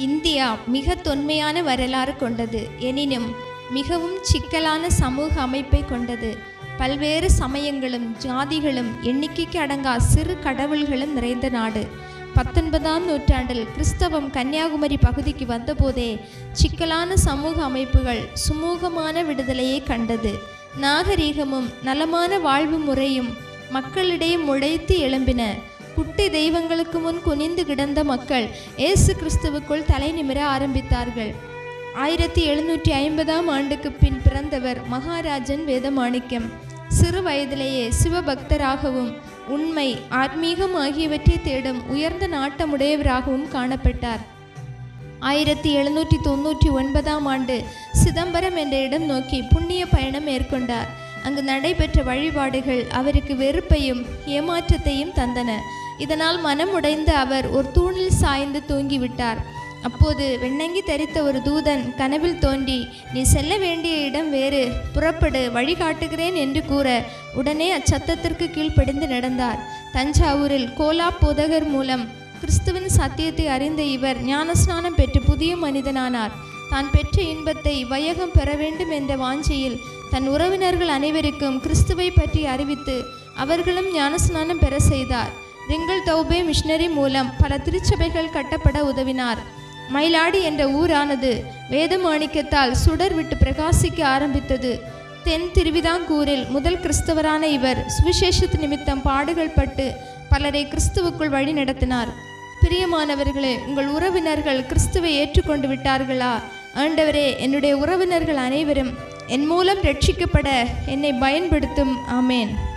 India மிக தொன்மையான வரலாறு கொண்டது எனினும் மிகவும் சிக்கலான சமூக அமைப்பை கொண்டது பல்வேறு சமயங்களும் ஜாதிகளும் எண்ணிக்கைக்கு அடங்கா சிறு கடவுள்களும் நிறைந்த நாடு பத்தொன்பதாம் நூற்றாண்டில் கிறிஸ்தவம் கன்னியாகுமரி பகுதிக்கு வந்தபோதே சிக்கலான சமூக அமைப்புகள் சுமூகமான விடுதலையை கண்டது நாகரீகமும் நலமான வாழ்வு முறையும் மக்களிடையே முளைத்து எழும்பின குட்டி தெய்வங்களுக்கு முன் குனிந்து கிடந்த மக்கள் இயேசு கிறிஸ்துவுக்குள் தலை நிமிர ஆரம்பித்தார்கள் ஆயிரத்தி எழுநூற்றி ஐம்பதாம் ஆண்டுக்கு பின் பிறந்தவர் மகாராஜன் வேதமாணிக்கம் சிறு வயதிலேயே சிவபக்தராகவும் உண்மை ஆத்மீகம் ஆகியவற்றை தேடும் உயர்ந்த நாட்டமுடையவராகவும் காணப்பட்டார் ஆயிரத்தி எழுநூற்றி தொண்ணூற்றி ஒன்பதாம் ஆண்டு சிதம்பரம் என்ற இடம் நோக்கி புண்ணிய பயணம் மேற்கொண்டார் அங்கு நடைபெற்ற வழிபாடுகள் அவருக்கு வெறுப்பையும் ஏமாற்றத்தையும் தந்தன இதனால் மனம் உடைந்த அவர் ஒரு தூணில் சாய்ந்து தூங்கிவிட்டார் அப்போது வெண்ணங்கி தரித்த ஒரு தூதன் கனவில் தோன்றி நீ செல்ல வேண்டிய இடம் வேறு புறப்படு வழிகாட்டுகிறேன் என்று கூற உடனே அச்சத்தத்திற்கு கீழ்ப்படிந்து நடந்தார் தஞ்சாவூரில் கோலா போதகர் மூலம் கிறிஸ்துவின் சத்தியத்தை அறிந்த இவர் ஞானஸ்நானம் பெற்று புதிய மனிதனானார் தான் பெற்ற இன்பத்தை வையகம் பெற வேண்டும் என்ற வாஞ்சையில் தன் உறவினர்கள் அனைவருக்கும் கிறிஸ்துவை பற்றி அறிவித்து அவர்களும் ஞானஸ்நானம் பெற செய்தார் ரிங்கல் தௌபே மிஷனரி மூலம் பல திருச்சபைகள் கட்டப்பட உதவினார் மயிலாடி என்ற ஊரானது வேதமாணிக்கத்தால் சுடர் விட்டு பிரகாசிக்க ஆரம்பித்தது தென் திருவிதாங்கூரில் முதல் கிறிஸ்தவரான இவர் சுவிசேஷத்து நிமித்தம் பாடுகள் பட்டு பலரை கிறிஸ்துவுக்குள் வழி நடத்தினார் பிரியமானவர்களே உங்கள் உறவினர்கள் கிறிஸ்துவை ஏற்றுக்கொண்டு விட்டார்களா ஆண்டவரே என்னுடைய உறவினர்கள் அனைவரும் என் மூலம் ரட்சிக்கப்பட என்னை பயன்படுத்தும் ஆமேன்